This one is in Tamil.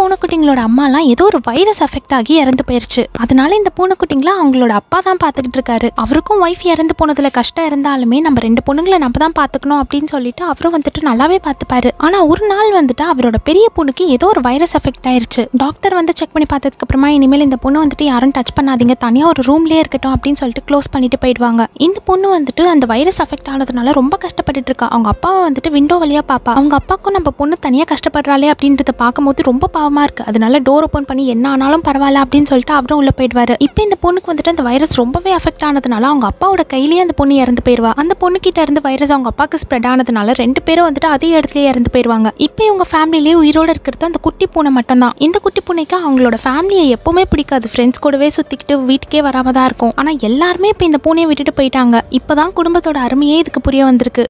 பூனைக்குட்டிங்களோட அம்மாலாம் ஏதோ ஒரு வைரஸ் அஃபெக்ட் ஆகி இறந்து போயிருச்சு அதனால இந்த பூனைக்குட்டிங்களை அவங்களோட அப்பா தான் பார்த்துக்கிட்டு இருக்காரு அவருக்கும் ஒய்ஃப் இறந்து போனதுல கஷ்டம் இருந்தாலுமே நம்ம ரெண்டு பொண்ணுங்களை நம்ம தான் பார்த்துக்கணும் அப்படின்னு சொல்லிட்டு அவரும் வந்துட்டு நல்லாவே பார்த்துப்பாரு ஆனா ஒரு நாள் வந்துட்டு அவரோட பெரிய பொண்ணுக்கு ஏதோ ஒரு வைரஸ் அஃபெக்ட் ஆயிருச்சு டாக்டர் வந்து செக் பண்ணி பார்த்ததுக்கு அப்புறமா இனிமேல் இந்த பொண்ணு வந்துட்டு யாரும் டச் பண்ணாதீங்க தனியா ஒரு ரூம்லயே இருக்கட்டும் அப்படின்னு சொல்லிட்டு க்ளோஸ் பண்ணிட்டு போயிடுவாங்க இந்த பொண்ணு வந்துட்டு அந்த வைரஸ் அஃபெக்ட் ஆனதுனால ரொம்ப கஷ்டப்பட்டுட்டு இருக்கா அவங்க அப்பாவை வந்துட்டு விண்டோ வழியா பாப்பா அவங்க அப்பாவுக்கும் நம்ம பொண்ணு தனியா கஷ்டப்படுறாளே அப்படின்றத பார்க்கும்போது ரொம்ப பாவமா இருக்கு அதனால டோர் ஓப்பன் பண்ணி என்ன ஆனாலும் பரவாயில்ல அப்படின்னு சொல்லிட்டு அவரும் உள்ள போயிடுவாரு இப்போ இந்த பொண்ணுக்கு வந்துட்டு அந்த வைரஸ் ரொம்பவே அஃபெக்ட் ஆனதுனால அவங்க அப்பாவோட கையிலேயே அந்த பொண்ணு இறந்து போயிருவா அந்த பொண்ணு கிட்ட இருந்து வைரஸ் அவங்க அப்பாவுக்கு ஸ்ப்ரெட் ஆனதுனால ரெண்டு பேரும் வந்துட்டு அதே இடத்துலயே இறந்து போயிருவாங்க இப்போ இவங்க ஃபேமிலிலேயே உயிரோட இருக்கிறது அந்த குட்டி பூனை மட்டும்தான் இந்த குட்டி பூனைக்கு அவங்களோட ஃபேமிலியை எப்பவுமே பிடிக்காது ஃப்ரெண்ட்ஸ் கூடவே சுத்திக்கிட்டு வீட்டுக்கே வராம தான் இருக்கும் ஆனா எல்லாருமே இப்போ இந்த பூனையை விட்டுட்டு போயிட்டாங்க இப்போதான் குடும்பத்தோட அருமையே இதுக்கு புரிய வந்திருக்கு